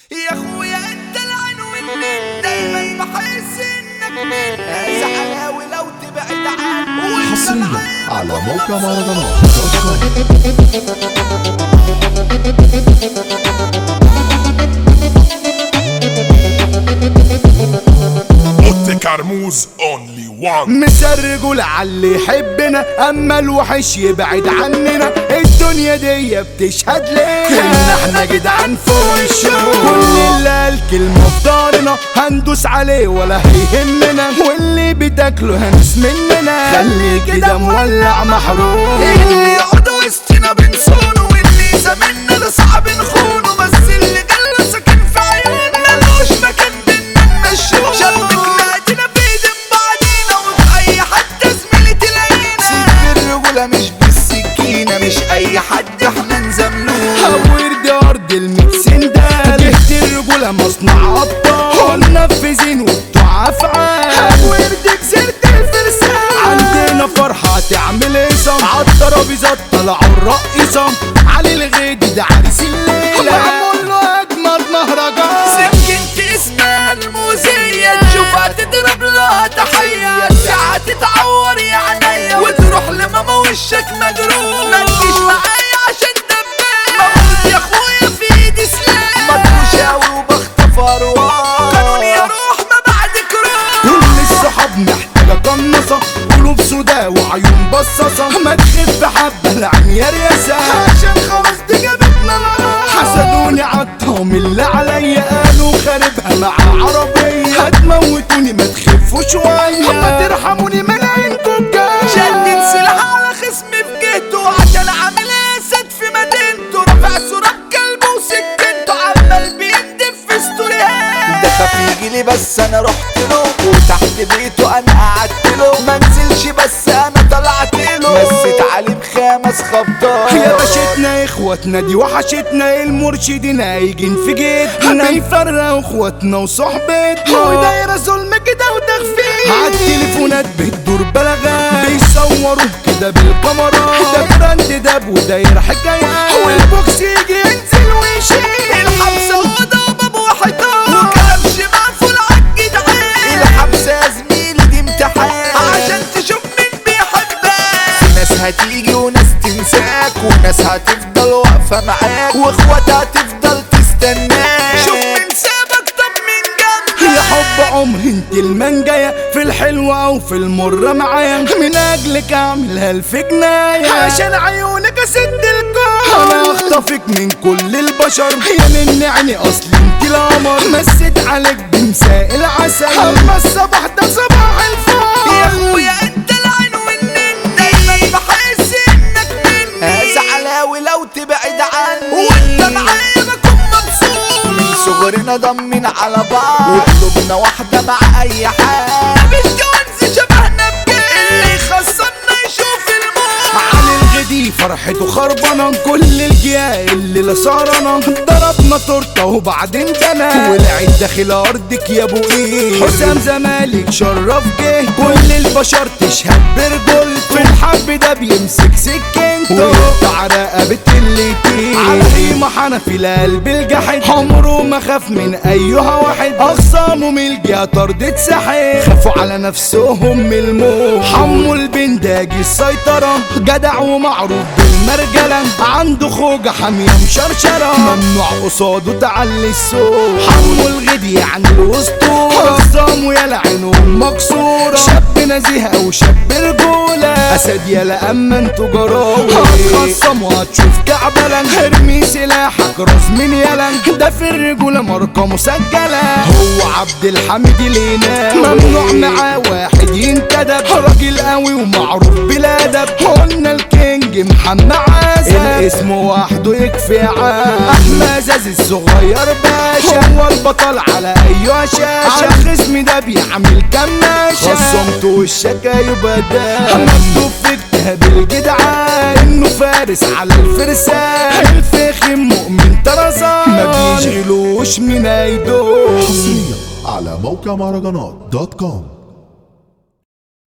يا اخويا انت العنوان دايما بحس انك من زعلاوي لو تبعد عني وانت حصريا معايا على بكون موقع مبسوط. مهرجانات دوت كوم. اوتي كرموز اونلي وان مسرجوا على يحبنا اما الوحش يبعد عننا الدنيا دي بتشهد لنا ان احنا جدعان فوق الشهور كل اللي قال كلمه في دارنا هندوس عليه ولا هيهمنا واللي بتاكله هنس مننا خلي كده مولع محروق اللي يقعد وسطنا بنصونه واللي زمنا ده صعب نخونه بس اللي جاله ساكن في عيونه ملوش مكان بينا نمشيه شبكنا ايدينا بايدين بعضينا وفي اي حد زميلي تلاقينا سيف الرجولة مش بالسكينة مش اي حد احنا نزملوه حور دي ارض الميكسين ده جهت الرجوله مصنع ابطال منفذين وبتوع افعال حور دي كسرت الفرسان عندنا فرحه تعمل ايه عالترابيزات طلعوا الرقيصه علي الغيدي ده عريس الليله معمول له اجمد مهرجان سكنت اسمها الموزية تشوفها تضرب لها تحية ساعة تتعور يا عينيا وتروح لماما وشك مجروح ما تجيش معايا عشان دمي موت يا اخويا في ايدي سلاح مدروش اوي وبخطف ارواح قانون يا روح ما بعدك روح كل الصحاب محتاجة قناصة قلوب سودا وعيون بصاصة ما تخف حبة العين يا رياسة عشان خلاص دي جابتنا نار حسدوني عالطعم اللي عليا قالوا خاربها مع عربية هتموتوني ما تخفوا شوية ما ترحموني من عينكم جاي شدت سلاح على خصمي في جهته عشان عامل اسد في مدينته رافع صورة بكلبه وسكنته عمال بيندف في ستوريهات ده خاف يجيلي بس انا رحت له وتحت بيته انا قعدت له ما نزلش بس انا طلعت له مسيت عليه بخمس خبطات يا باشتنا اخواتنا دي وحشتنا المرشدين هيجين في جيتنا بيفرقوا اخواتنا وصحبتنا ودايرة ظلم كده وتخفيف عالتليفونات بتدور بلاغات بيصوروا كده بالكاميرا ده براند داب وداير حكايات والبوكس يجي ينزل ويشيل الحبسة اوضة وباب وحيطان وكلام مقفول عالجدعان الحبسة يا زميلي دي امتحان عشان تشوف مين بيحبك في ناس هتيجي وناس تنساك وناس هتفضل واقفة معاك واخوات هتفضل تستناك شوف مين سابك طب مين جنبك يا حب عمري انت المنجاية في الحلوة او في المرة معايا من اجلك اعملها الف جناية عشان عيونك اسد الكون انا اخطفك من كل البشر يا من عيني اصل انت القمر مسيت عليك بمساء العسل اما الصباح ده صباح الفل يا اخويا انت العنوان دايما بحس انك مني زعلاوي لو تبعد عني وانت معايا بكون مبسوط من صغرنا ضمن على بعض وقلوبنا واحدة مع اي حد مش جوانز شبهنا بجد اللي يخسرنا يشوف الموت علي الغدي فرحته خربانة كل الجياء اللي لصارنا ضربنا تورته وبعدين جنى ولعت داخل ارضك يا ابو ايه حسام زمالك شرف جه كل البشر تشهد برجل في الحرب ده بيمسك سكينته ويقطع رقبة اللي يطير على قيمة حنفي لقلب الجحد عمره ما خاف من ايها واحد اخصامه من الجهة طردت ساحل خافوا على نفسهم من الموت حمو البنداجي السيطرة جدع ومعروف بالمرجلة عنده خوجة حامية مشرشرة ممنوع قصاده تعلي الصوت حمو الغدي يعني الاسطورة اخصامه يا عينهم مكسورة شاب نزيه او شاب رجولة اسد يلا اما انتوا جراوي هتخصم وهتشوف كعبلة ارمي سلاحك راس من يلا ده في الرجولة ماركة مسجلة هو عبد الحميد لينا ممنوع معاه واحد ينتدب راجل قوي ومعروف بلا ادب قلنا الكينج محمد عزب الاسم وحده يكفي عام احمد زاز الصغير باشا هو البطل على اي شاشة الخصم ده بيعمل كماشة خصمته وشك يبقى ده مكتوب في كتاب الجدعان انه فارس على الفرسان الفخم مؤمن طرزان ما بيشغلوش من ايدوه حصريا على موقع مهرجانات دوت كوم